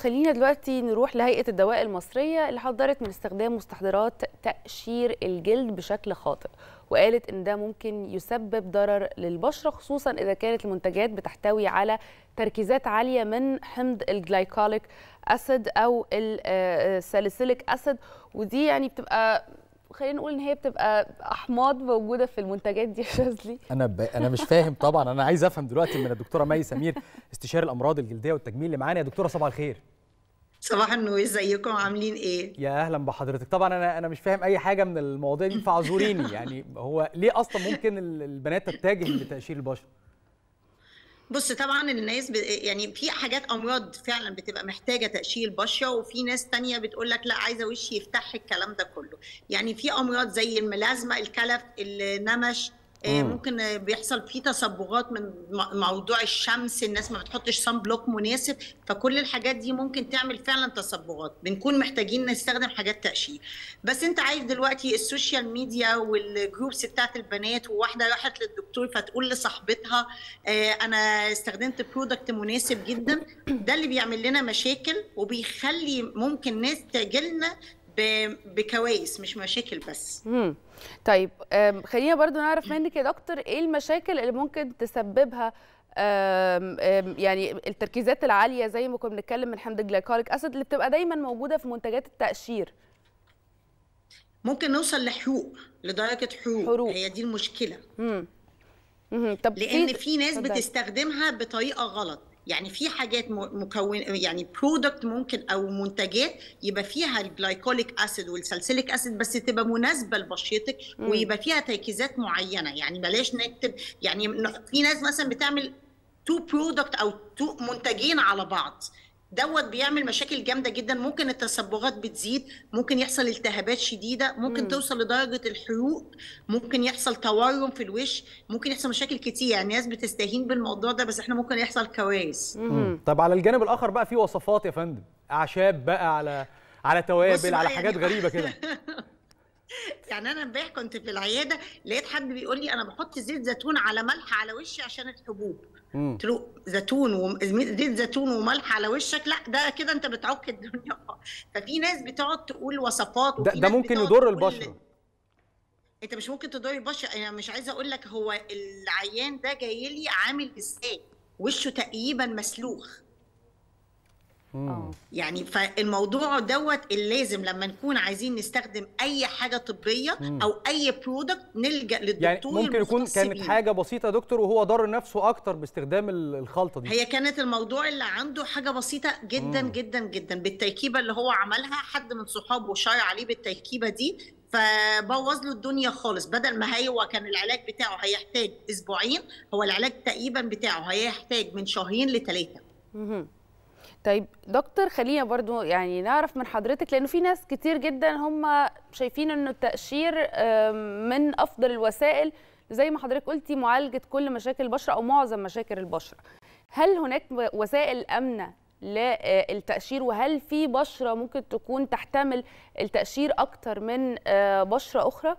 خلينا دلوقتي نروح لهيئة الدواء المصرية اللي حذرت من استخدام مستحضرات تقشير الجلد بشكل خاطئ وقالت ان ده ممكن يسبب ضرر للبشرة خصوصا اذا كانت المنتجات بتحتوي على تركيزات عالية من حمض الجلايكوليك اسيد او الساليسيليك اسيد ودي يعني بتبقى خلينا نقول ان هي بتبقى احماض موجوده في المنتجات دي يا شاذلي انا ب... انا مش فاهم طبعا انا عايز افهم دلوقتي من الدكتوره مي سمير استشاري الامراض الجلديه والتجميل اللي معانا يا دكتوره صباح الخير صباح النور ازيكم عاملين ايه يا اهلا بحضرتك طبعا انا انا مش فاهم اي حاجه من المواضيع دي فاعذريني يعني هو ليه اصلا ممكن البنات تتجه لتقشير البشره بص طبعا الناس ب... يعني في حاجات امراض فعلا بتبقى محتاجه تقشير البشره وفي ناس تانية بتقول لك لا عايزه وشي يفتح الكلام ده كله يعني في امراض زي الملازمه الكلف النمش مم. ممكن بيحصل فيه تصبغات من موضوع الشمس الناس ما بتحطش صن بلوك مناسب فكل الحاجات دي ممكن تعمل فعلا تصبغات بنكون محتاجين نستخدم حاجات تقشير بس انت عارف دلوقتي السوشيال ميديا والجروبس بتاعت البنات وواحده راحت للدكتور فتقول لصاحبتها آه انا استخدمت برودكت مناسب جدا ده اللي بيعمل لنا مشاكل وبيخلي ممكن ناس تجيلنا بكوارث مش مشاكل بس مم. طيب خلينا برضو نعرف منك يا دكتور ايه المشاكل اللي ممكن تسببها أم أم يعني التركيزات العاليه زي ما كنا بنتكلم من حمض الجلايكوليك اسيد اللي بتبقى دايما موجوده في منتجات التقشير ممكن نوصل لحروق لدرجه حروق, حروق. هي دي المشكله مم. مم. طب لان في, في ناس بتستخدمها بطريقه غلط يعني في حاجات مكون يعني برودكت ممكن او منتجات يبقى فيها الجلايكوليك اسيد والسلسليك اسيد بس تبقى مناسبه لبشرتك ويبقى فيها تركيزات معينه يعني بلاش نكتب يعني في ناس مثلا بتعمل تو برودكت او تو منتجين على بعض دوت بيعمل مشاكل جامده جدا ممكن التصبغات بتزيد ممكن يحصل التهابات شديده ممكن مم. توصل لدرجه الحروق ممكن يحصل تورم في الوش ممكن يحصل مشاكل كتير يعني ناس بتستهين بالموضوع ده بس احنا ممكن يحصل كوارث طب على الجانب الاخر بقى في وصفات يا فندم اعشاب بقى على على توابل على حاجات يعني غريبه كده يعني انا امبارح كنت في العياده لقيت حد بيقول لي انا بحط زيت زيتون على ملح على وشي عشان الحبوب قلت له زيتون وزيت زيتون وملح على وشك لا ده كده انت بتعك الدنيا ففي ناس بتقعد تقول وصفات ده, ده ممكن يضر البشره انت مش ممكن تضر البشره انا مش عايزه اقول لك هو العيان ده جاي لي عامل ازاي وشه تقريبا مسلوخ يعني فالموضوع دوت اللازم لما نكون عايزين نستخدم اي حاجه طبيه مم. او اي برودكت نلجا للدكتور يعني ممكن يكون كانت حاجه بسيطه يا دكتور وهو ضر نفسه اكتر باستخدام الخلطه دي هي كانت الموضوع اللي عنده حاجه بسيطه جدا مم. جدا جدا بالتركيبه اللي هو عملها حد من صحابه شار عليه بالتركيبه دي فبوظ له الدنيا خالص بدل ما هو كان العلاج بتاعه هيحتاج اسبوعين هو العلاج تقريبا بتاعه هيحتاج من شهرين لثلاثه طيب دكتور خلينا برضو يعني نعرف من حضرتك لانه في ناس كتير جدا هم شايفين انه التقشير من افضل الوسائل زي ما حضرتك قلتي معالجه كل مشاكل البشره او معظم مشاكل البشره هل هناك وسائل امنه للتقشير وهل في بشره ممكن تكون تحتمل التقشير اكتر من بشره اخرى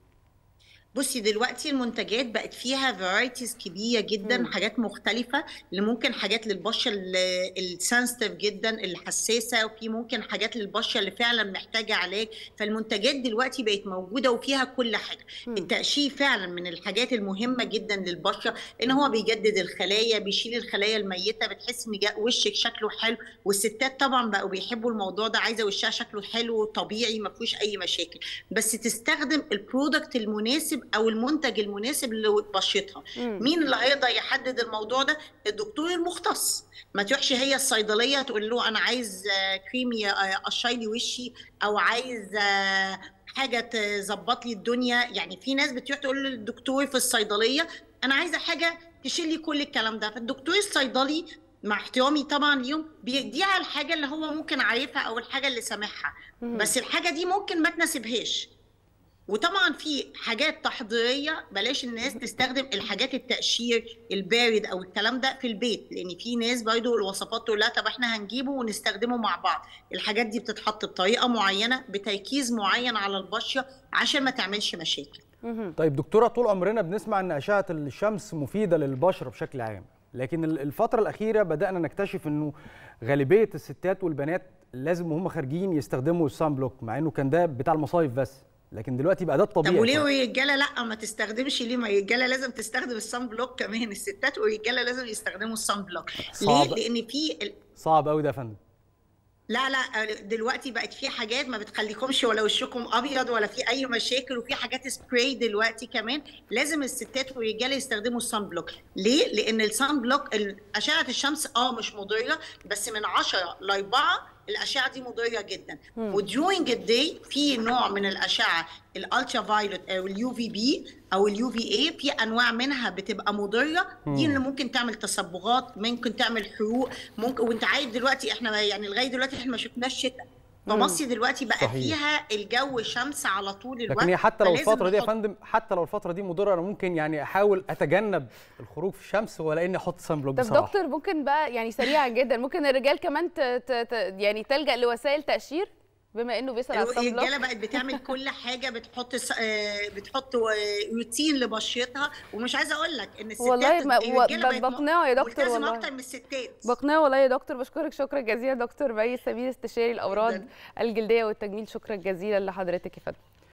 بصي دلوقتي المنتجات بقت فيها فرايتيز كبيره جدا م. حاجات مختلفه اللي ممكن حاجات للبشره السنسيتيف جدا الحساسه وفي ممكن حاجات للبشره اللي فعلا محتاجه علاج فالمنتجات دلوقتي بقت موجوده وفيها كل حاجه م. التقشير فعلا من الحاجات المهمه جدا للبشره ان هو بيجدد الخلايا بيشيل الخلايا الميته بتحس ان وشك شكله حلو والستات طبعا بقوا بيحبوا الموضوع ده عايزه وشها شكله حلو طبيعي ما فيهوش اي مشاكل بس تستخدم البرودكت المناسب او المنتج المناسب لبشرتها مين اللي هيقدر يحدد الموضوع ده الدكتور المختص ما تروحش هي الصيدليه تقول له انا عايز كريم يقشر لي وشي او عايز حاجه تظبط لي الدنيا يعني في ناس بتروح تقول للدكتور في الصيدليه انا عايزه حاجه تشيل لي كل الكلام ده فالدكتور الصيدلي مع احترامي طبعا ليهم بيديها الحاجه اللي هو ممكن عارفها او الحاجه اللي سامعها بس الحاجه دي ممكن ما تناسبهاش وطبعا في حاجات تحضيريه بلاش الناس تستخدم الحاجات التقشير البارد او الكلام ده في البيت لان في ناس برضه الوصفات تقول لها طب احنا هنجيبه ونستخدمه مع بعض الحاجات دي بتتحط بطريقه معينه بتركيز معين على البشره عشان ما تعملش مشاكل طيب دكتوره طول عمرنا بنسمع ان اشعه الشمس مفيده للبشره بشكل عام لكن ال- الفتره الاخيره بدانا نكتشف انه غالبيه الستات والبنات لازم وهم خارجين يستخدموا السان بلوك مع انه كان ده بتاع المصايف بس لكن دلوقتي بقى ده الطبيعي طب وليه خلاص. والرجاله لا ما تستخدمش ليه ما الرجاله لازم تستخدم الصن بلوك كمان الستات والرجاله لازم يستخدموا الصن بلوك صعب. ليه لان في ال- صعب قوي ده يا فندم لا لا دلوقتي بقت في حاجات ما بتخليكمش ولا وشكم ابيض ولا في اي مشاكل وفي حاجات سبراي دلوقتي كمان لازم الستات والرجاله يستخدموا الصن بلوك ليه لان الصن بلوك ال- اشعه الشمس اه مش مضره بس من 10 ل 4 الاشعه دي مضره جدا وديورنج الداي في نوع من الاشعه الالترا فايولت او اليو في بي او اليو في اي في انواع منها بتبقى مضره دي اللي ممكن تعمل تصبغات ممكن تعمل حروق ممكن وانت عارف دلوقتي احنا يعني لغايه دلوقتي احنا ما شفناش شتاء فمصر دلوقتي بقى صحيح. فيها الجو شمس على طول الوقت لكن هي حتى لو فلازم الفتره دي يا نحط- فندم حتى لو الفتره دي مضره انا ممكن يعني احاول اتجنب الخروج في الشمس ولا اني احط سان بلوك طب بصراحه دكتور ممكن بقى يعني سريعا جدا ممكن الرجال كمان ت... ت... ت... يعني تلجأ لوسائل تأشير بما انه بيسأل على الصن بلوك الرجاله بقت بتعمل كل حاجه بتحط س- آه، بتحط آه، روتين لبشرتها ومش عايزه اقول لك ان الستات والله ما- و- الرجالة بقت بقنعه يا دكتور ملتزمة والله. اكتر من الستات بقنعه والله يا دكتور بشكرك شكرا جزيلا دكتور مي سمير استشاري الامراض جداً. الجلديه والتجميل شكرا جزيلا لحضرتك يا فندم